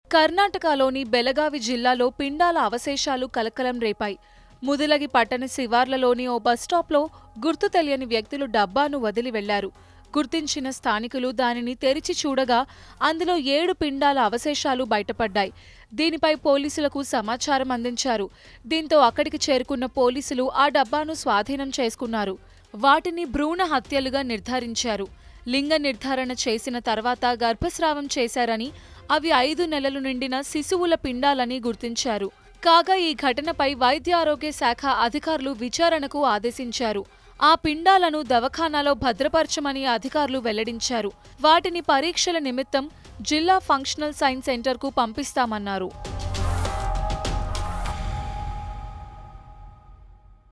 కర్ణాటకలోని బెలగావి జిల్లాలో పిండాల అవశేషాలు కలకలం రేపాయి ముదిలగి పట్టణ శివార్లలోని ఓ బస్టాప్లో గుర్తు తెలియని వ్యక్తులు డబ్బాను వదిలి వెళ్లారు గుర్తించిన స్థానికులు దానిని తెరిచి చూడగా అందులో ఏడు పిండాల అవశేషాలు బయటపడ్డాయి దీనిపై పోలీసులకు సమాచారం అందించారు దీంతో అక్కడికి చేరుకున్న పోలీసులు ఆ డబ్బాను స్వాధీనం చేసుకున్నారు వాటిని భ్రూణ హత్యలుగా నిర్ధారించారు లింగ నిర్ధారణ చేసిన తర్వాత గర్భస్రావం చేశారని అవి ఐదు నెలలు నిండిన శిశువుల పిండాలని గుర్తించారు కాగా ఈ ఘటనపై వైద్య ఆరోగ్య శాఖ అధికారులు విచారణకు ఆదేశించారు ఆ పిండాలను దవాఖానాలో భద్రపరచమని అధికారులు వెల్లడించారు వాటిని పరీక్షల నిమిత్తం జిల్లా ఫంక్షనల్ సైన్స్ సెంటర్కు పంపిస్తామన్నారు